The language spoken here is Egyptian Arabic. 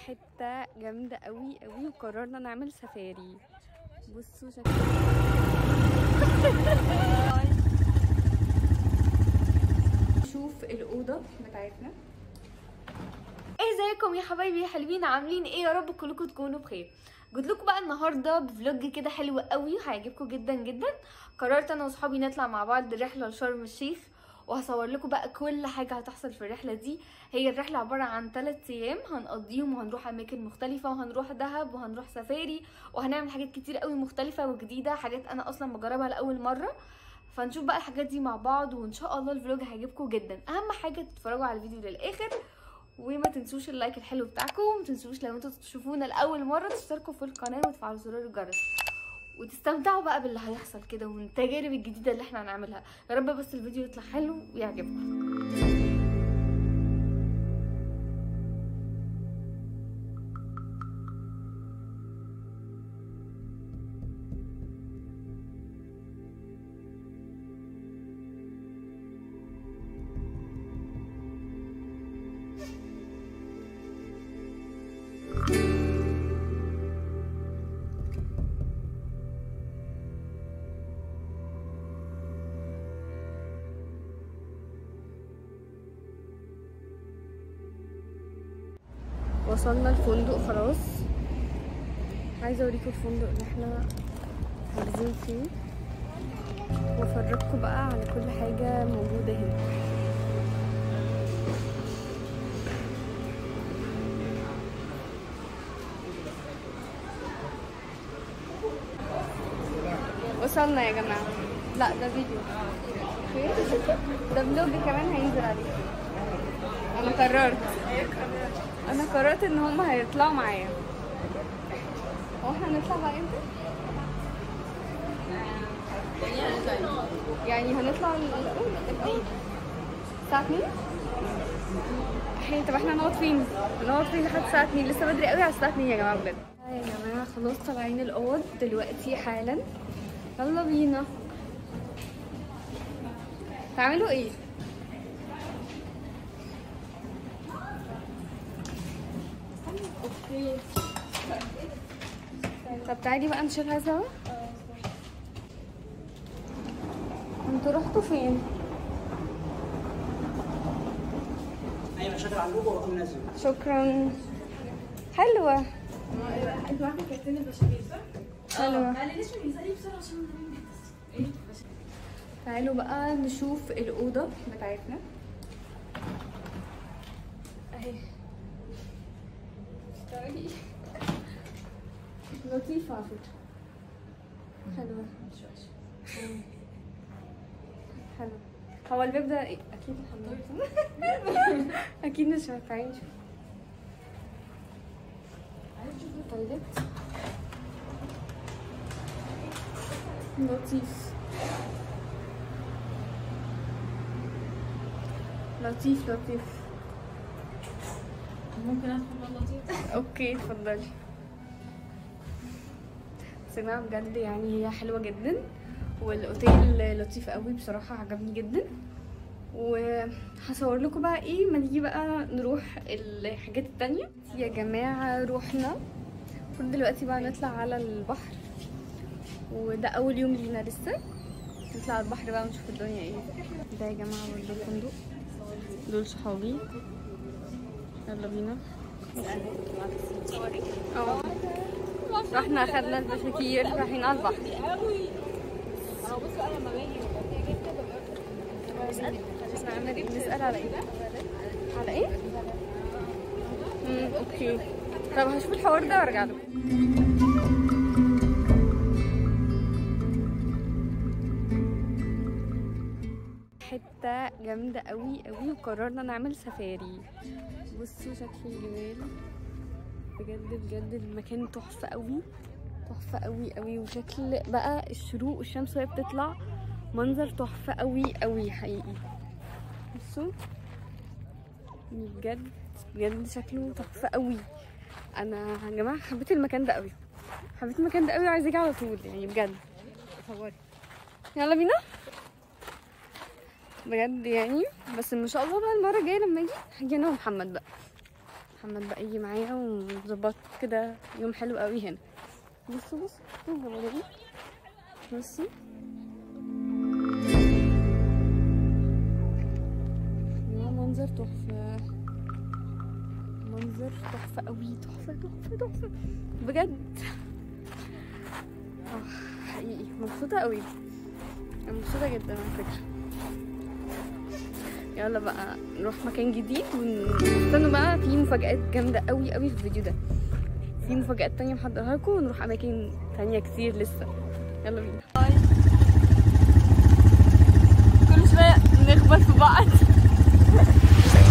حته جامده قوي قوي وقررنا نعمل سفاري بصوا شكل شوف الاوضه بتاعتنا ازيكم يا حبايبي يا حلوين عاملين ايه يا رب كلكم تكونوا بخير جيت لكم بقى النهارده بفلوج كده حلو قوي وهيعجبكم جدا جدا قررت انا واصحابي نطلع مع بعض رحله لشرم الشيخ وهصور لكم بقى كل حاجه هتحصل في الرحله دي هي الرحله عباره عن 3 ايام هنقضيهم وهنروح اماكن مختلفه وهنروح دهب وهنروح سفاري وهنعمل حاجات كتير قوي مختلفه وجديده حاجات انا اصلا بجربها لاول مره فنشوف بقى الحاجات دي مع بعض وان شاء الله الفلوج هيعجبكم جدا اهم حاجه تتفرجوا على الفيديو للاخر وما تنسوش اللايك الحلو بتاعكم وما تنسوش لو انتوا تشوفونا لاول مره تشتركوا في القناه وتفعلوا زرار الجرس وتستمتعوا بقى باللي هيحصل كده والتجارب الجديده اللي احنا هنعملها يا رب بس الفيديو يطلع حلو ويعجبكم وصلنا الفندق خلاص عايزه اوريكم الفندق اللي احنا حاجزين فيه وافرجكم بقى على كل حاجه موجوده هنا وصلنا يا جماعه لا ده فيديو ده فلوج كمان هينزل عليه انا قررت انا قررت ان هم هيطلعوا معايا هو احنا هنطلع بقى امتى يعني هنطلع الاول الساعه 2 احنا طب احنا هنقعد فين هنقعد فين لحد الساعه 2 لسه بدري قوي على الساعه 2 يا جماعه بجد يا جماعه خلاص طالعين الاوض دلوقتي حالا يلا بينا تعملوا ايه اوكي طب تعالي بقى نشيلها سوا انتوا رحتوا فين ايوه شغل على اللوجو واقوم نازل شكرا حلوة انت واحده كابتن البشاميل صح؟ حلوة قال لي ليش بيسالي بسرعه عشان ايه تعالوا بقى نشوف الأوضة بتاعتنا اهي تعالي لطيفة على فكرة حلوة مم. حلو هو الباب ده إيه؟ اكيد الحمام اكيد مش هتعين نشوف عايز تشوف التويليت لطيف لطيف لطيف ممكن ادخل والله لطيف اوكي اتفضلي بس يا جماعه بجد يعني هي حلوه جدا والاوتيل لطيف قوي بصراحه عجبني جدا وهصور لكم بقى ايه ما نيجي بقى نروح الحاجات التانية يا جماعة روحنا المفروض دلوقتي بقى نطلع على البحر وده أول يوم لينا لسه نطلع على البحر بقى ونشوف الدنيا ايه ده يا جماعة برضه الفندق دول صحابي يلا بينا اه رحنا اخدنا البشاكير رايحين على البحر بنسأل بنسأل على ايه؟ على ايه؟ امم اوكي طب هشوف الحوار ده وارجع له حتة جامدة قوي قوي وقررنا نعمل سفاري بصوا شكل الجبال بجد بجد المكان تحفة قوي تحفة قوي قوي وشكل بقى الشروق والشمس وهي بتطلع منظر تحفة قوي قوي حقيقي بصوا يعني بجد بجد شكله تحفة قوي انا يا جماعة حبيت المكان ده قوي حبيت المكان ده قوي وعايزة اجي على طول يعني بجد صوري يلا بينا بجد يعني بس ان شاء الله بقى المره الجايه لما اجي هاجي انا ومحمد بقى محمد بقى يجي معايا ونظبط كده يوم حلو قوي هنا بصوا بصوا بصوا الجمالية. بصوا يا منظر تحفة منظر تحفة قوي تحفة تحفة تحفة بجد اه حقيقي مبسوطة قوي انا مبسوطة جدا على فكرة يلا بقى نروح مكان جديد ونستنوا بقى في مفاجآت جامدة قوي قوي في الفيديو ده في مفاجآت تانية محضرها لكم ونروح أماكن تانية كتير لسه يلا بينا كل شوية نخبط في بعض